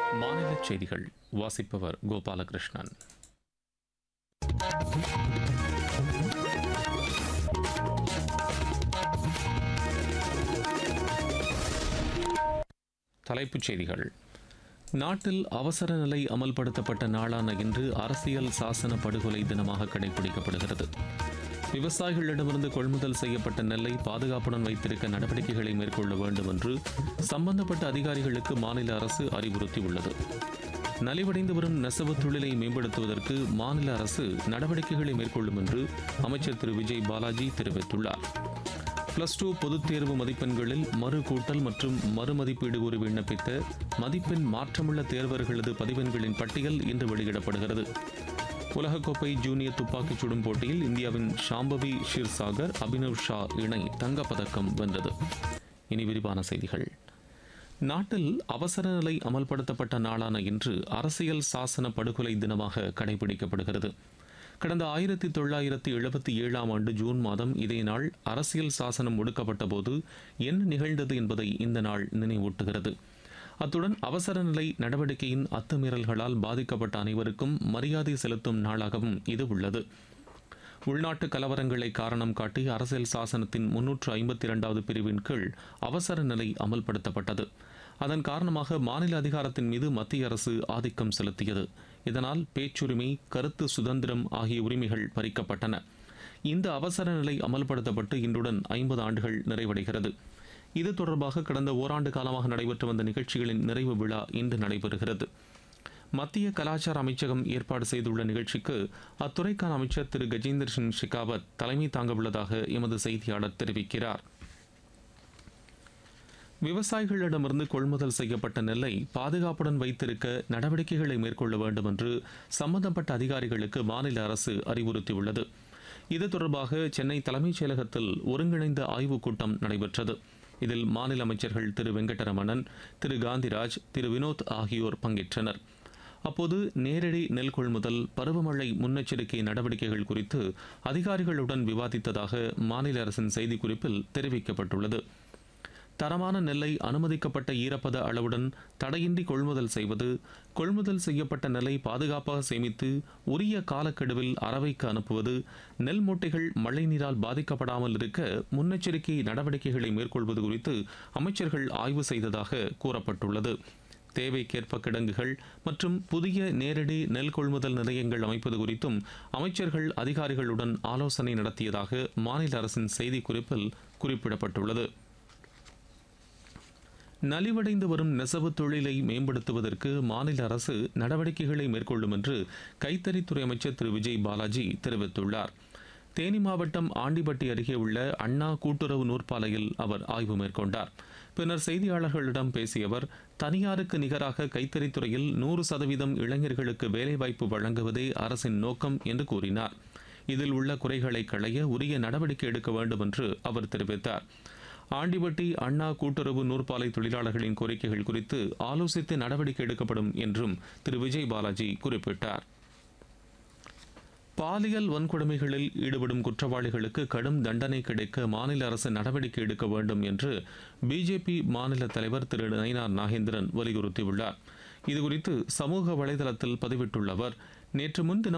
மாநில செய்திகள் வாசிப்பவர் கோபாலகிருஷ்ணன் தலைப்புச் செய்திகள் நாட்டில் அவசர நிலை அமல்படுத்தப்பட்ட நாளான இன்று அரசியல் சாசன படுகொலை தினமாக கடைபிடிக்கப்படுகிறது விவசாயிகளிடமிருந்து கொள்முதல் செய்யப்பட்ட நெல்லை பாதுகாப்புடன் வைத்திருக்க நடவடிக்கைகளை மேற்கொள்ள வேண்டும் என்று சம்பந்தப்பட்ட அதிகாரிகளுக்கு மாநில அரசு அறிவுறுத்தியுள்ளது நலிவடைந்து வரும் நெசவு தொழிலை மேம்படுத்துவதற்கு மாநில அரசு நடவடிக்கைகளை மேற்கொள்ளும் என்று அமைச்சர் திரு விஜய் பாலாஜி தெரிவித்துள்ளார் பிளஸ் டூ பொதுத் தேர்வு மதிப்பெண்களில் மறு கூட்டல் மற்றும் மறுமதிப்பீடு கூறி விண்ணப்பித்த மதிப்பெண் மாற்றமுள்ள தேர்வர்களது பதிவெண்களின் பட்டியல் இன்று வெளியிடப்படுகிறது உலகக்கோப்பை ஜூனியர் துப்பாக்கிச் சுடும் போட்டியில் இந்தியாவின் ஷாம்பவி ஷிர்சாகர் அபினவ் ஷா இணை தங்கப்பதக்கம் வென்றது இனி விரிவான செய்திகள் நாட்டில் அவசர நிலை அமல்படுத்தப்பட்ட நாளான இன்று அரசியல் சாசன படுகொலை தினமாக கடைபிடிக்கப்படுகிறது கடந்த ஆயிரத்தி தொள்ளாயிரத்தி எழுபத்தி ஏழாம் ஆண்டு ஜூன் மாதம் இதே நாள் அரசியல் சாசனம் ஒடுக்கப்பட்ட போது என்ன நிகழ்ந்தது என்பதை இந்த நாள் நினைவூட்டுகிறது அத்துடன் அவசர நிலை நடவடிக்கையின் அத்துமீறல்களால் பாதிக்கப்பட்ட அனைவருக்கும் மரியாதை செலுத்தும் நாளாகவும் இது உள்ளது உள்நாட்டு கலவரங்களை காரணம் காட்டி அரசியல் சாசனத்தின் முன்னூற்று ஐம்பத்தி இரண்டாவது பிரிவின் கீழ் அவசர நிலை அமல்படுத்தப்பட்டது அதன் காரணமாக மாநில அதிகாரத்தின் மீது மத்திய அரசு ஆதிக்கம் செலுத்தியது இதனால் பேச்சுரிமை கருத்து சுதந்திரம் ஆகிய உரிமைகள் பறிக்கப்பட்டன இந்த அவசர நிலை அமல்படுத்தப்பட்டு இன்றுடன் ஐம்பது ஆண்டுகள் நிறைவடைகிறது இது தொடர்பாக கடந்த ஓராண்டு காலமாக நடைபெற்று வந்த நிகழ்ச்சிகளின் நிறைவு விழா இன்று நடைபெறுகிறது மத்திய கலாச்சார அமைச்சகம் ஏற்பாடு செய்துள்ள நிகழ்ச்சிக்கு அத்துறைக்கான அமைச்சர் திரு கஜேந்திர சிங் ஷெகாவத் தலைமை தாங்க உள்ளதாக எமது செய்தியாளர் தெரிவிக்கிறார் விவசாயிகளிடமிருந்து கொள்முதல் செய்யப்பட்ட நெல்லை பாதுகாப்புடன் வைத்திருக்க நடவடிக்கைகளை மேற்கொள்ள வேண்டும் என்று சம்பந்தப்பட்ட அதிகாரிகளுக்கு மாநில அரசு அறிவுறுத்தியுள்ளது இது தொடர்பாக சென்னை தலைமைச் செயலகத்தில் ஒருங்கிணைந்த ஆய்வுக் கூட்டம் நடைபெற்றது இதில் மாநில அமைச்சர்கள் திரு வெங்கடரமணன் திரு காந்திராஜ் திரு வினோத் ஆகியோர் பங்கேற்றனர் அப்போது நேரடி நெல் கொள்முதல் பருவமழை முன்னெச்சரிக்கை நடவடிக்கைகள் குறித்து அதிகாரிகளுடன் விவாதித்ததாக மாநில அரசின் செய்திக்குறிப்பில் தெரிவிக்கப்பட்டுள்ளது தரமான நெல்லை அனுமதிக்கப்பட்ட ஈரப்பத அளவுடன் தடையின்றி கொள்முதல் செய்வது கொள்முதல் செய்யப்பட்ட நெல்லை பாதுகாப்பாக சேமித்து உரிய காலக்கெடுவில் அரவைக்கு அனுப்புவது நெல் மூட்டைகள் மழை நீரால் பாதிக்கப்படாமல் இருக்க முன்னெச்சரிக்கை நடவடிக்கைகளை மேற்கொள்வது குறித்து அமைச்சர்கள் ஆய்வு செய்ததாக கூறப்பட்டுள்ளது தேவைக்கேற்ப கிடங்குகள் மற்றும் புதிய நேரடி நெல் கொள்முதல் நிலையங்கள் அமைப்பது குறித்தும் அமைச்சர்கள் அதிகாரிகளுடன் ஆலோசனை நடத்தியதாக மாநில அரசின் செய்திக்குறிப்பில் குறிப்பிடப்பட்டுள்ளது நலிவடைந்து வரும் நெசவு தொழிலை மேம்படுத்துவதற்கு மாநில அரசு நடவடிக்கைகளை மேற்கொள்ளும் என்று கைத்தறித்துறை அமைச்சர் திரு விஜய் பாலாஜி தெரிவித்துள்ளார் தேனி மாவட்டம் ஆண்டிப்பட்டி அருகே உள்ள அண்ணா கூட்டுறவு நூற்பாலையில் அவர் ஆய்வு மேற்கொண்டார் பின்னர் செய்தியாளர்களிடம் பேசிய அவர் தனியாருக்கு நிகராக கைத்தறித்துறையில் நூறு சதவீதம் இளைஞர்களுக்கு வேலைவாய்ப்பு வழங்குவதே அரசின் நோக்கம் என்று கூறினார் இதில் உள்ள குறைகளை களைய உரிய நடவடிக்கை எடுக்க வேண்டும் என்று அவர் தெரிவித்தார் ஆண்டிபட்டி அண்ணா கூட்டுறவு நூற்பாலை தொழிலாளர்களின் கோரிக்கைகள் குறித்து ஆலோசித்து நடவடிக்கை எடுக்கப்படும் என்றும் திரு விஜய் பாலாஜி குறிப்பிட்டார் பாலியல் வன்கொடுமைகளில் ஈடுபடும் குற்றவாளிகளுக்கு கடும் தண்டனை கிடைக்க மாநில அரசு நடவடிக்கை எடுக்க வேண்டும் என்று பிஜேபி மாநில தலைவர் திரு நயினார் நாகேந்திரன் வலியுறுத்தியுள்ளார் இதுகுறித்து சமூக வலைதளத்தில் பதிவிட்டுள்ள அவர் நேற்று முன்தினம்